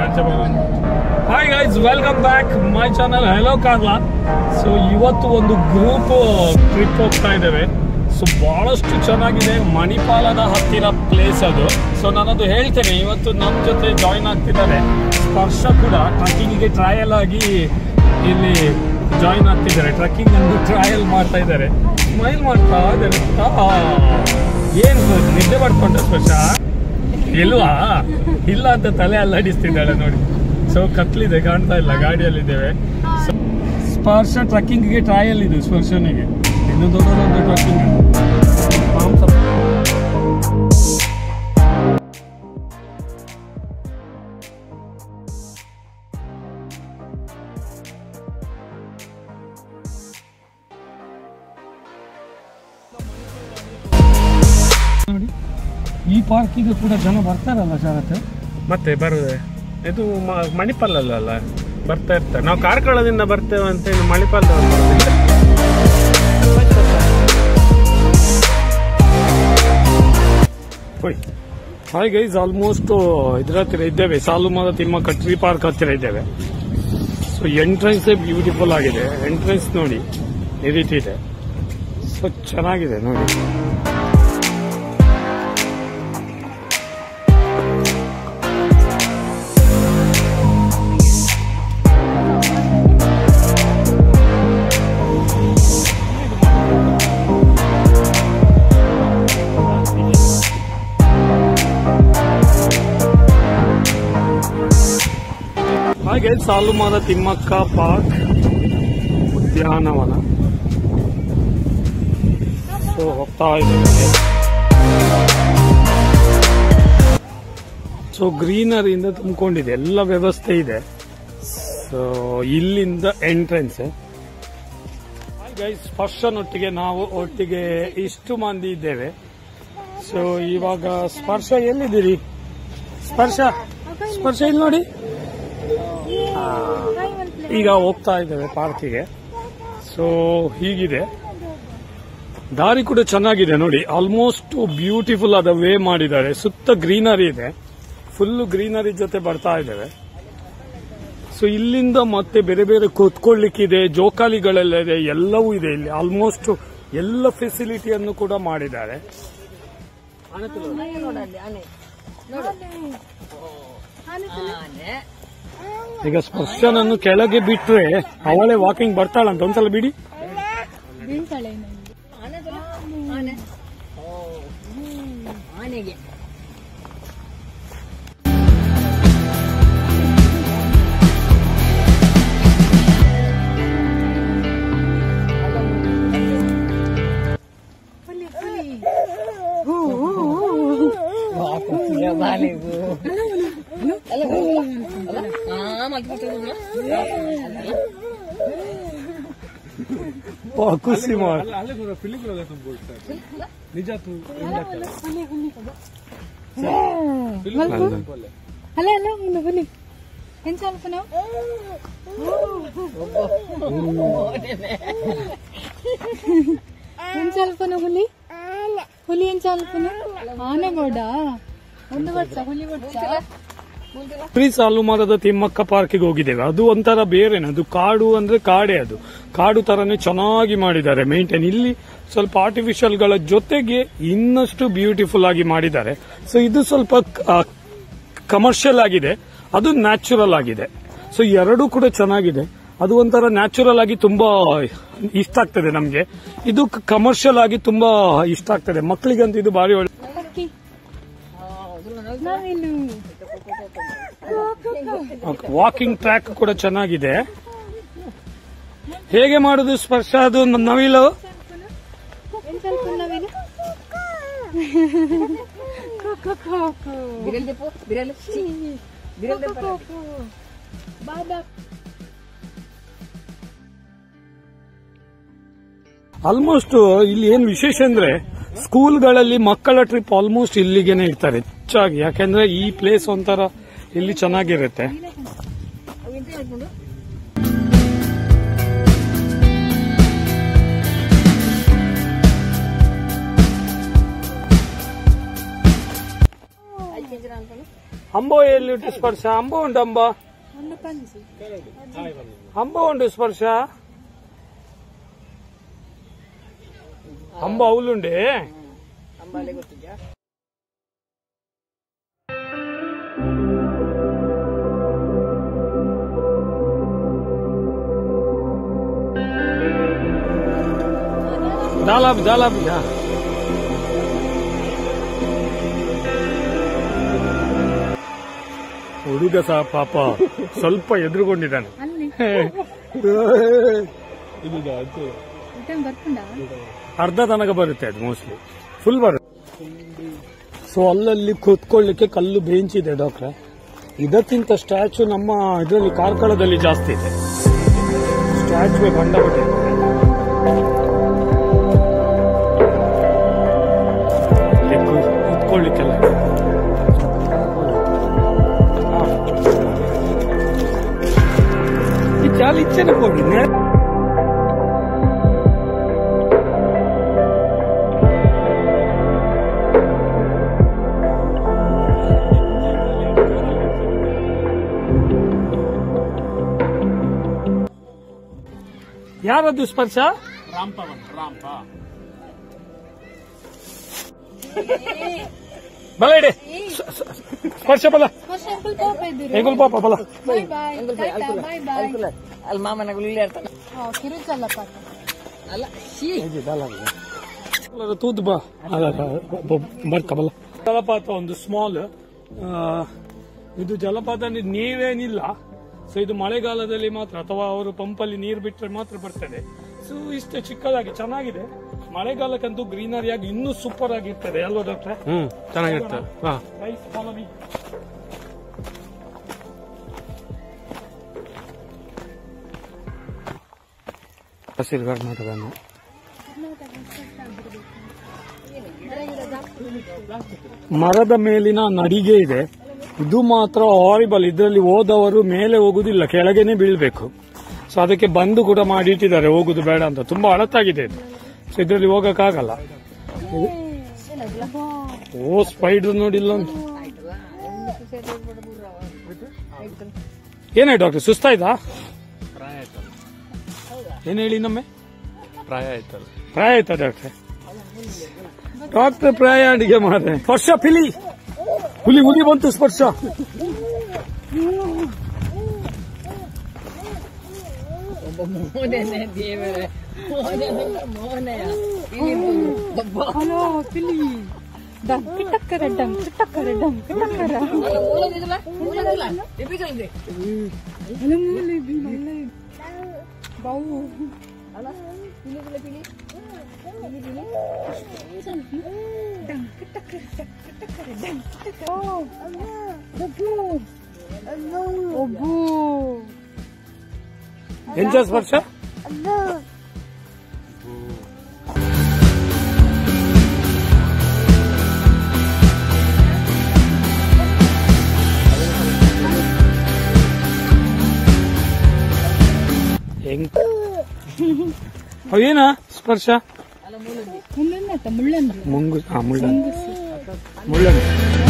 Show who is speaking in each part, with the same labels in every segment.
Speaker 1: Raj Bhavan hi guys welcome back my channel hello Karla so ಇವತ್ತು ಒಂದು group trip ಹೋಗ್ತಾ ಇದ್ದೇವೆ ಸೊ ಬಹಳಷ್ಟು ಚೆನ್ನಾಗಿದೆ ಮಣಿಪಾಲದ ಹತ್ತಿರ ಪ್ಲೇಸ್ ಅದು ಸೊ ನಾನದು ಹೇಳ್ತೇನೆ ಇವತ್ತು ನಮ್ಮ ಜೊತೆ ಜಾಯಿನ್ ಆಗ್ತಿದ್ದಾರೆ ಸ್ಪರ್ಶ ಕೂಡ ಟ್ರಕ್ಕಿಂಗಿಗೆ ಟ್ರಯಲ್ ಆಗಿ ಇಲ್ಲಿ ಜಾಯಿನ್ ಆಗ್ತಿದ್ದಾರೆ ಟ್ರಕ್ಕಿಂಗ್ ಅನ್ನು ಟ್ರಯಲ್ ಮಾಡ್ತಾ ಇದ್ದಾರೆ ಸ್ಮೈಲ್ ಮಾಡ್ತಾ ಇದ್ದಾರೆ ಆ, ಏನು ನಿದ್ದೆ ಮಾಡ್ಕೊಂಡ ಸ್ಪರ್ಶ ಇಲ್ವಾ ಇಲ್ಲ ಅಂತ ತಲೆ ಅಲ್ಲಾಡಿಸ್ತಿದ್ದಾಳೆ ನೋಡಿ ಸೊ ಕತ್ಲಿದೆ ಕಾಣ್ತಾ ಇಲ್ಲ ಗಾಡಿಯಲ್ಲಿದ್ದೇವೆ So, ಸ್ಪರ್ಶ ಟ್ರಕ್ಕಿಂಗ್ಗೆ ಟ್ರಯಲ್ ಇದು ಸ್ಪರ್ಶನಿಗೆ ಇನ್ನು ದೊಡ್ಡದೊಂದು ಟ್ರಕ್ಕಿಂಗ್ ನೋಡಿ ಈ ಪಾರ್ಕಿಗೆ ಕೂಡ ಜನ ಬರ್ತಾರಲ್ಲ ಶರತ್
Speaker 2: ಮತ್ತೆ ಬರುದೆ ಇದು ಮ- ಮಣಿಪಾಲ್ ಅಲ್ಲ ಬರ್ತಾ ಇರ್ತಾರೆ ನಾವು ಕಾರ್ಕಳದಿಂದ ಬರ್ತೇವೆ ಅಂತ ಇನ್ನು ಮಣಿಪಾಲ್
Speaker 1: ಹಾಯ್ ಗೈಸ್ ಆಲ್ಮೋಸ್ಟ್ ಇದ್ರ ಹತ್ತಿರ ಇದ್ದೇವೆ ಸಾಲುಮರದ ತಿಮ್ಮಕ್ಕ ಟ್ರೀ ಪಾರ್ಕ್ ಹತ್ತಿರ ಇದ್ದೇವೆ ಸೊ ಎಂಟ್ರೆನ್ಸ್ ಬ್ಯೂಟಿಫುಲ್ ಆಗಿದೆ ಎಂಟ್ರೆನ್ಸ್ ನೋಡಿ ಈ ರೀತಿ ಇದೆ ಸೊ ಚೆನ್ನಾಗಿದೆ ನೋಡಿ ಹಾಗೆ ಸಾಲುಮರದ ತಿಮ್ಮಕ್ಕ ಪಾರ್ಕ್ ಉದ್ಯಾನವನ ಸೊ ಹೋಗ್ತಾ ಇದ್ದೇವೆ ಸೊ ಗ್ರೀನರಿಯಿಂದ ತುಂಬಿಕೊಂಡಿದೆ ಎಲ್ಲ ವ್ಯವಸ್ಥೆ ಇದೆ ಸೊ ಇಲ್ಲಿಂದ ಎಂಟ್ರೆನ್ಸ್ ಗೈಸ್ ಸ್ಪರ್ಶನೊಟ್ಟಿಗೆ ನಾವು ಒಟ್ಟಿಗೆ ಇಷ್ಟು ಮಂದಿ ಇದ್ದೇವೆ ಸೊ ಇವಾಗ ಸ್ಪರ್ಶ ಎಲ್ಲಿದ್ದೀರಿ ಸ್ಪರ್ಶ ಸ್ಪರ್ಶ ಇಲ್ಲಿ ನೋಡಿ ಆ, ಈಗ ಹೋಗ್ತಾ ಇದ್ದೇವೆ ಪಾರ್ಕಿಗೆ ಸೊ ಹೀಗಿದೆ ದಾರಿ ಕೂಡ ಚೆನ್ನಾಗಿದೆ ನೋಡಿ ಆಲ್ಮೋಸ್ಟ್ ಬ್ಯೂಟಿಫುಲ್ ಆದ ವೇ ಮಾಡಿದ್ದಾರೆ ಸುತ್ತ ಗ್ರೀನರಿ ಇದೆ ಫುಲ್ ಗ್ರೀನರಿ ಜೊತೆ ಬರ್ತಾ ಇದ್ದೇವೆ ಸೊ ಇಲ್ಲಿಂದ ಮತ್ತೆ ಬೇರೆ ಬೇರೆ ಕೂತ್ಕೊಳ್ಳಿಕ್ಕಿದೆ ಜೋಕಾಲಿಗಳೆಲ್ಲ ಇದೆ ಎಲ್ಲವೂ ಇದೆ ಇಲ್ಲಿ ಆಲ್ಮೋಸ್ಟ್ ಎಲ್ಲ ಫೆಸಿಲಿಟಿಯನ್ನು ಕೂಡ ಮಾಡಿದ್ದಾರೆ ಈಗ ಸ್ಪರ್ಶನನ್ನು ಕೆಳಗೆ ಬಿಟ್ರೆ ಅವಳೇ ವಾಕಿಂಗ್ ಬರ್ತಾಳಂತ ಒಂದ್ಸಲ ಬಿಡಿ
Speaker 3: ಆನೆಗೆ
Speaker 1: ಖುಷಿ ಮಾಡಿ
Speaker 2: ನಿಜ
Speaker 4: ಅಲ್ಲ ಅಲ್ಲ ಒಂದು ಬನ್ನಿ ಏನ್ ಸ್ವಲ್ಪ ನಾವು ಏನ್ ಸ್ವಲ್ಪನ ಹುಲಿ ಹುಲಿ ಏನ್ ಸ್ವಲ್ಪನ ಆನೆಗೋಡ ಒಂದು ವರ್ಷ ಹುಲಿ ವರ್ಷ
Speaker 1: ಶ್ರೀ ಸಾಲುಮರದ ತಿಮ್ಮಕ್ಕ ಪಾರ್ಕಿಗೆ ಹೋಗಿದ್ದೇವೆ ಅದು ಒಂಥರ ಬೇರೆನೆ ಅದು ಕಾಡು ಅಂದ್ರೆ ಕಾಡೇ ಅದು ಕಾಡು ತರನೇ ಚೆನ್ನಾಗಿ ಮಾಡಿದ್ದಾರೆ ಮೇಂಟೈನ್ ಇಲ್ಲಿ ಸ್ವಲ್ಪ ಆರ್ಟಿಫಿಷಿಯಲ್ ಗಳ ಜೊತೆಗೆ ಇನ್ನಷ್ಟು ಬ್ಯೂಟಿಫುಲ್ ಆಗಿ ಮಾಡಿದ್ದಾರೆ ಸೊ ಇದು ಸ್ವಲ್ಪ ಕಮರ್ಷಿಯಲ್ ಆಗಿದೆ ಅದು ನ್ಯಾಚುರಲ್ ಆಗಿದೆ ಸೊ ಎರಡೂ ಕೂಡ ಚೆನ್ನಾಗಿದೆ ಅದು ಒಂಥರ ನ್ಯಾಚುರಲ್ ಆಗಿ ತುಂಬಾ ಇಷ್ಟ ಆಗ್ತದೆ ನಮ್ಗೆ ಇದು ಕಮರ್ಷಿಯಲ್ ಆಗಿ ತುಂಬಾ ಇಷ್ಟ ಆಗ್ತದೆ ಮಕ್ಕಳಿಗಂತೂ ಇದು ಭಾರಿ ಒಳ್ಳೆ
Speaker 4: ಹಕ್ಕಿ ನಾವಿನ್ನು
Speaker 1: ವಾಕಿಂಗ್ ಟ್ರ್ಯಾಕ್ ಕೂಡ ಚೆನ್ನಾಗಿದೆ ಹೇಗೆ ಮಾಡುದು ಸ್ಪರ್ಶ ಅದು ನ- ನವಿಲು
Speaker 4: ಏನ್ ಸ್ವಲ್ಪ ನಾವಿನ್ನು ಕೋಕೋ ಕೋಕೋ
Speaker 3: ಬಿರಲ್ ದೀಪು ಬಿರಲ್ ಛೀ, ಬಿರಲ್ ದೀಪ
Speaker 4: ಕೋಕೋ ಬಾಬಾ
Speaker 1: ಆಲ್ಮೋಸ್ಟ್ ಇಲ್ಲಿ ಏನ್ ವಿಶೇಷ ಅಂದ್ರೆ ಸ್ಕೂಲ್ಗಳಲ್ಲಿ ಮಕ್ಕಳ ಟ್ರಿಪ್ ಆಲ್ಮೋಸ್ಟ್ ಇಲ್ಲಿಗೆನೆ ಇರ್ತಾರೆ ಹೆಚ್ಚಾಗಿ ಯಾಕೆಂದ್ರೆ ಈ ಪ್ಲೇಸ್ ಒಂಥರ ಇಲ್ಲಿ ಚೆನ್ನಾಗಿರುತ್ತೆ
Speaker 3: ಎಂತ ಹೇಳ್ಕೊಂಡು ಕೆಂಚಿನ ಅನ್ಕೊಂಡು
Speaker 1: ಅಂಬ ಎಲ್ಲಿ ಉಂಟು ಸ್ಪರ್ಶ ಅಂಬ ಉಂಟು ಅಂಬ
Speaker 4: ಒಂದು ಪಂಚಿ
Speaker 1: ಅಂಬ ಉಂಟು ಸ್ಪರ್ಶ ಅಂಬ ಅವಳುಂಡೆ
Speaker 3: ಅಂಬಾಲೆ ಗೊತ್ತಿದ್ಯಾ
Speaker 1: ದಾಲಾಬಿ ದಾಲಾಬಿ ಹಾ ಹುಡುಗ ಸಹ ಪಾಪ ಸ್ವಲ್ಪ ಎದುರುಗೊಂಡಿದ್ದಾನೆ
Speaker 4: ಅಲ್ಲಿ
Speaker 2: ಇದು
Speaker 4: ರಿಟರ್ನ್ ಬರ್ಕೊಂಡ
Speaker 1: ಅರ್ಧ ತನಕ ಬರುತ್ತೆ ಅದು ಮೋಸ್ಟ್ಲಿ ಫುಲ್ ಬರುತ್ತೆ ಸೊ ಅಲ್ಲಲ್ಲಿ ಕೂತ್ಕೊಳ್ಳಿಕ್ಕೆ ಕಲ್ಲು ಬೆಂಚ್ ಇದೆ ಡಾಕ್ಟ್ರೆ ಇದಕ್ಕಿಂತ ಸ್ಟ್ಯಾಚು ನಮ್ಮ ಇದರಲ್ಲಿ ಕಾರ್ಕಳದಲ್ಲಿ ಜಾಸ್ತಿ ಇದೆ ಸ್ಟ್ಯಾಚು ಕಂಡಪಟ್ಟೆ ಇದೆ. ಕೂ- ಕೂತ್ಕೊಳ್ಳಿಕ್ಕೆಲ್ಲ ಹಾ. ಈ ಚಾಲ್ ಇಚ್ಛೆನೆ ಹೋಗಿ ಯಾರದ್ದು ಸ್ಪರ್ಶ
Speaker 2: ರಾಂಪ ಬಂತು ರಾಂಪ
Speaker 1: ಬಲ ಇಡೆ ಸ- ಸ- ಸ್ಪರ್ಶ ಬಲ
Speaker 4: ವರ್ಷ ಅಂಕಲ್ ಪಾಪ ಇದ್ದೀರಿ
Speaker 1: ಹೆಂಗುಲ್ ಪಾಪ ಬಲ
Speaker 4: ಬಾಯ್ ಬಾಯ್ ಬಾಯ್ ಬಾಯ್
Speaker 3: ಅಲ್ಕುಲ ಅಲ್ಲಿ ಮಾಮನ ಇಲ್ಲಿ ಇರ್ತಾನೆ
Speaker 4: ಕಿರುಚಲ್ಲ ಪಾಪ
Speaker 3: ಅಲ್ಲ ಶೀ
Speaker 1: ತೂದು ಬಾ ಅಲ್ಲ, ಅಲ್ಲ, ಬ- ಬರ್ಕ ಬಲ ಜಲಪಾತ ಒಂದು ಸ್ಮಾಲ್ ಇದು ಜಲಪಾತ ಅಂದ್ರೆ ನೀರೇನಿಲ್ಲ ಸೊ ಇದು ಮಳೆಗಾಲದಲ್ಲಿ ಮಾತ್ರ ಅಥವಾ ಅವರು ಪಂಪಲ್ಲಿ ನೀರು ಬಿಟ್ಟರೆ ಮಾತ್ರ ಬರ್ತದೆ ಸೊ ಇಷ್ಟು ಚಿಕ್ಕದಾಗಿ ಚೆನ್ನಾಗಿದೆ ಮಳೆಗಾಲಕ್ಕಂತೂ ಗ್ರೀನರಿ ಆಗಿ ಇನ್ನೂ ಸೂಪರ್ ಆಗಿರ್ತದೆ ಅಲ್ವಾ ಡಾಕ್ಟ್ರೆ
Speaker 2: ಹ್ಮ್ ಚೆನ್ನಾಗಿರ್ತದೆ ಹಾ
Speaker 1: Guys, follow me. ಹಸಿರು ಕರ್ನಾಟಕವನ್ನು ಮರದ ಮೇಲಿನ ನಡಿಗೆ ಇದೆ ಇದು ಮಾತ್ರ ಹಾರಿಬಲ್ ಇದರಲ್ಲಿ ಹೋದವರು ಮೇಲೆ ಹೋಗುದಿಲ್ಲ ಕೆಳಗೆನೆ ಬೀಳ್ಬೇಕು ಸೊ ಅದಕ್ಕೆ ಬಂದು ಕೂಡ ಮಾಡಿ ಇಟ್ಟಿದ್ದಾರೆ ಹೋಗುದು ಬೇಡ ಅಂತ ತುಂಬಾ ಅಳತಾಗಿದೆ ಇದು ಸೊ ಇದರಲ್ಲಿ ಹೋಗಕ್ಕಾಗಲ್ಲ ಓ ಸ್ಪೈಡ್ ನೋಡಿಲ್ಲ ಅಂತ ಏನಾಯ್ತು ಡಾಕ್ಟರ್ ಸುಸ್ತಾಯ್ತಾ
Speaker 2: ಪ್ರಾಯ ಆಯ್ತಲ್ಲ
Speaker 1: ಏನ್ ಹೇಳಿ ಇನ್ನೊಮ್ಮೆ
Speaker 2: ಪ್ರಾಯ ಆಯ್ತಲ್ಲ
Speaker 1: ಪ್ರಾಯ ಆಯ್ತಾ ಡಾಕ್ಟ್ರೆ ಡಾಕ್ಟರ್ ಪ್ರಾಯ ಅಡಿಗೆ ಮಾಡ್ರೆ ಸ್ಪರ್ಶ ಪಿಲಿ ಹುಲಿ ಹುಲಿ ಬಂತು ಸ್ಪರ್ಶ
Speaker 3: ಒಬ್ಬ ಮೋಹನೇ ದೇವರೇ ಮೋಹನೇ ಮೋಹನೆಯ
Speaker 4: ಹಲೋ ಪಿಲಿ ಡಂ ಕಿಟಕ್ಕರ ಡಂ ಕಿಟಕ್ಕರ ಡಂ ಕಿಟಕ್ಕರ
Speaker 3: ಮೂಲದಿಲ್ಲ ಮೂಲದಿಲ್ಲ ಎಪಿಕಲ್ಗೆ
Speaker 4: ಅಲ್ಲ ಮೂಲೆ ಬಿ ಮಲ್ಲ ಬಾವು
Speaker 3: ಅಲ್ಲ ಪಿಲಿ ಪಿಲಿ ಪಿಲಿ
Speaker 4: ಡಂ ಕಿಟಕ್ಕರ ಡಂ ಕಿಟಕ್ಕರ ಡಂ ಕಿಟಕ್ಕರ ಒಬ್ಬು ಒಬ್ಬು
Speaker 1: ಎಂಜ ಸ್ಪರ್ಶ ಹೆಂಗ್ ಅವೇನ ಸ್ಪರ್ಶ
Speaker 4: ಮುಂದೆತ್ತ ಮುಳ್ಳಂದು
Speaker 1: ಮುಂಗು ಹಾ ಮುಳ್ಳ ಮುಳ್ಳಂಗಿ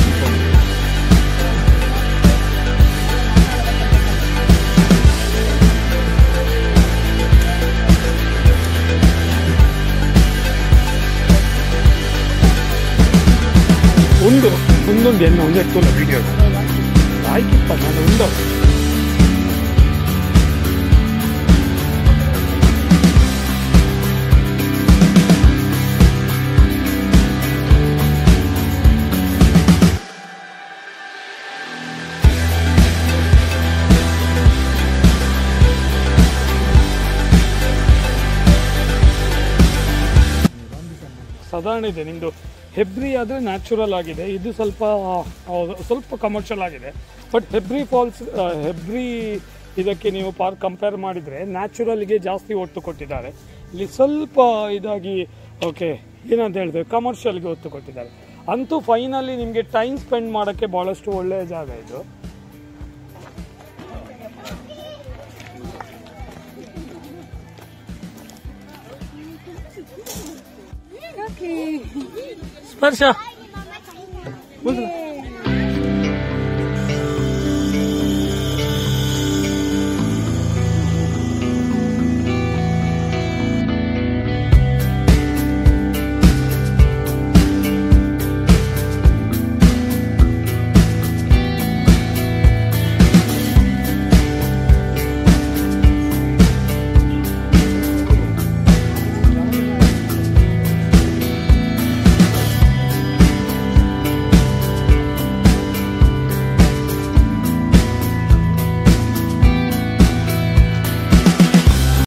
Speaker 1: ಒಂದು ಒಂದೊಂದು ಎಣ್ಣೆ ಒಂದು ಎತ್ತಲ್ಲ ವಿಡಿಯೋ ಆಯ್ಕಿಪ್ಪ ನಾನು ಒಂದು ಸಾಧಾರಣ ಇದೆ ನಿಮ್ದು ಹೆಬ್ರಿ ಆದ್ರೆ ನ್ಯಾಚುರಲ್ ಆಗಿದೆ ಇದು ಸ್ವಲ್ಪ ಆ, ಸ್ವಲ್ಪ ಕಮರ್ಷಿಯಲ್ ಆಗಿದೆ ಬಟ್ ಹೆಬ್ರಿ ಫಾಲ್ಸ್ ಆ, ಹೆಬ್ರಿ ಇದಕ್ಕೆ ನೀವು ಪಾರ್ಕ್ ಕಂಪೇರ್ ಮಾಡಿದ್ರೆ ನ್ಯಾಚುರಲ್ಗೆ ಜಾಸ್ತಿ ಒತ್ತು ಕೊಟ್ಟಿದ್ದಾರೆ ಇಲ್ಲಿ ಸ್ವಲ್ಪ ಇದಾಗಿ ಓಕೆ ಏನಂತ ಹೇಳ್ತೇವೆ ಕಮರ್ಷಿಯಲ್ಗೆ ಒತ್ತು ಕೊಟ್ಟಿದ್ದಾರೆ ಅಂತೂ ಫೈನಲಿ ನಿಮಗೆ ಟೈಮ್ ಸ್ಪೆಂಡ್ ಮಾಡೋಕ್ಕೆ ಬಹಳಷ್ಟು ಒಳ್ಳೆಯ ಜಾಗ ಇದು
Speaker 4: ಓಕೆ
Speaker 1: ಸ್ಪರ್ಶ
Speaker 4: ಏ